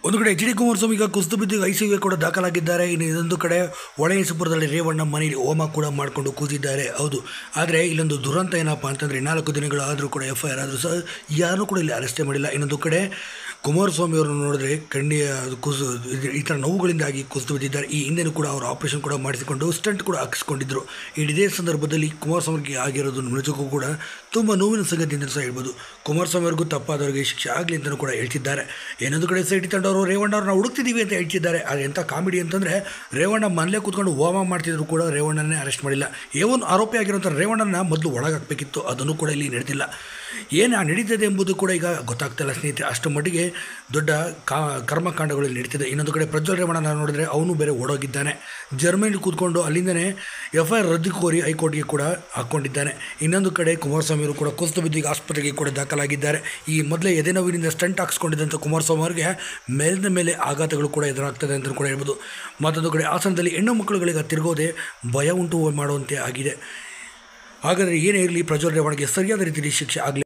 ಒಂದು ಕಡೆ H D Kumaraswamy ಈಗ ಕುಸಿದು ಬಿದ್ದು ಐಸಿಯುಗೆ ಕೂಡ ದಾಖಲಾಗಿದ್ದಾರೆ ಇನ್ನು ಇನ್ನೊಂದು ಕಡೆ ಒಳಯೇಸುಪುರದಲ್ಲಿ ರೇವಣ್ಣ ಮನೆಯಲ್ಲಿ ಹೋಮ ಕೂಡ ಮಾಡಿಕೊಂಡು ಕೂತಿದ್ದಾರೆ ಹೌದು ಆದರೆ ಇಲ್ಲೊಂದು ದುರಂತ ಏನಪ್ಪ ಅಂತಂದರೆ ನಾಲ್ಕು ದಿನಗಳು ಆದರೂ ಕೂಡ ಎಫ್ ಐ ಆರ್ ಆದರೂ ಸಹ ಯಾರೂ ಕೂಡ ಇಲ್ಲಿ ಅರೆಸ್ಟೇ ಮಾಡಿಲ್ಲ ಇನ್ನೊಂದು ಕಡೆ ಕುಮಾರಸ್ವಾಮಿ ಅವರನ್ನು ನೋಡಿದ್ರೆ ಕಣ್ಣಿಯ ಕುಸು ಇದು- ಈ ಥರ ನೋವುಗಳಿಂದಾಗಿ ಕುಸಿದು ಬಿದ್ದಿದ್ದಾರೆ ಈ ಹಿಂದೆನೂ ಕೂಡ ಅವರು ಆಪರೇಷನ್ ಕೂಡ ಮಾಡಿಸಿಕೊಂಡು ಸ್ಟಂಟ್ ಕೂಡ ಹಾಕಿಸ್ಕೊಂಡಿದ್ರು ಈ ಇದೇ ಸಂದರ್ಭದಲ್ಲಿ ಕುಮಾರಸ್ವಾಮಿಗೆ ಆಗಿರೋದು ನಿಜಕ್ಕೂ ಕೂಡ ತುಂಬ ನೋವಿನ ಸಂಗತಿ ಅಂತ ಸಹ ಹೇಳ್ಬೋದು ಕುಮಾರಸ್ವಾಮಿ ಅವ್ರಿಗೂ ತಪ್ಪಾದವರಿಗೆ ಶಿಕ್ಷೆ ಆಗಲಿ ಅಂತಲೂ ಕೂಡ ಹೇಳ್ತಿದ್ದಾರೆ ಏನೊಂದು ಕಡೆ ಸೈಟಿ ತಂಡವರು ರೇವಣ್ಣ ಅವ್ರನ್ನ ಹುಡುಕ್ತಿದ್ದೀವಿ ಅಂತ ಹೇಳ್ತಿದ್ದಾರೆ ಆದರೆ ಎಂಥ ಕಾಮಿಡಿ ಅಂತಂದರೆ ರೇವಣ್ಣ ಮನೇಲೆ ಕೂತ್ಕೊಂಡು ಹೋಮ ಮಾಡ್ತಿದ್ರು ಕೂಡ ರೇವಣ್ಣನೇ ಅರೆಸ್ಟ್ ಮಾಡಿಲ್ಲ ಏನು ಆರೋಪಿ ಆಗಿರೋಂಥ ರೇವಣ್ಣನ ಮೊದಲು ಒಳಗಾಕಬೇಕಿತ್ತು ಅದನ್ನು ಕೂಡ ಇಲ್ಲಿ ನಡೆದಿಲ್ಲ ಏನು ನಡೀತದೆ ಎಂಬುದು ಕೂಡ ಈಗ ಗೊತ್ತಾಗ್ತಿಲ್ಲ ಸ್ನೇಹಿತರೆ ಅಷ್ಟು ಮಟ್ಟಿಗೆ ದೊಡ್ಡ ಕಾ ಕರ್ಮಕಾಂಡಗಳು ಇಲ್ಲಿ ನಡೀತಿದೆ ಇನ್ನೊಂದು ಕಡೆ ಪ್ರಜ್ವಲ್ ರೇವಣ್ಣ ನೋಡಿದ್ರೆ ಅವನು ಬೇರೆ ಓಡೋಗಿದ್ದಾನೆ ಜರ್ಮನಿಲಿ ಕೂತ್ಕೊಂಡು ಅಲ್ಲಿಂದನೇ ಎಫ್ ಐ ಆರ್ ರದ್ದು ಕೋರಿ ಹೈಕೋರ್ಟ್ಗೆ ಕೂಡ ಹಾಕ್ಕೊಂಡಿದ್ದಾನೆ ಇನ್ನೊಂದು ಕಡೆ ಕುಮಾರಸ್ವಾಮಿ ಅವರು ಕೂಡ ಕುಸಿದು ಬಿದ್ದು ಈಗ ಆಸ್ಪತ್ರೆಗೆ ಕೂಡ ದಾಖಲಾಗಿದ್ದಾರೆ ಈ ಮೊದಲೇ ಎದೆ ನೋವಿನಿಂದ ಸ್ಟಂಟ್ ಹಾಕ್ಸ್ಕೊಂಡಿದ್ದಂಥ ಕುಮಾರಸ್ವಾಮಿ ಅವರಿಗೆ ಮೇಲಿನ ಮೇಲೆ ಆಘಾತಗಳು ಕೂಡ ಎದುರಾಗ್ತದೆ ಅಂತ ಕೂಡ ಹೇಳ್ಬೋದು ಮತ್ತೊಂದು ಕಡೆ ಹಾಸನದಲ್ಲಿ ಹೆಣ್ಣು ಮಕ್ಕಳುಗಳಿಗೆ ತಿರುಗೋದೆ ಭಯ ಉಂಟು ಮಾಡುವಂತೆ ಆಗಿದೆ ಹಾಗಾದರೆ ಏನೇ ಇರಲಿ ಪ್ರಜ್ವಲ್ ರೇವಣ್ಣಗೆ ಸರಿಯಾದ ರೀತಿಯಲ್ಲಿ ಶಿಕ್ಷೆ ಆಗಲಿ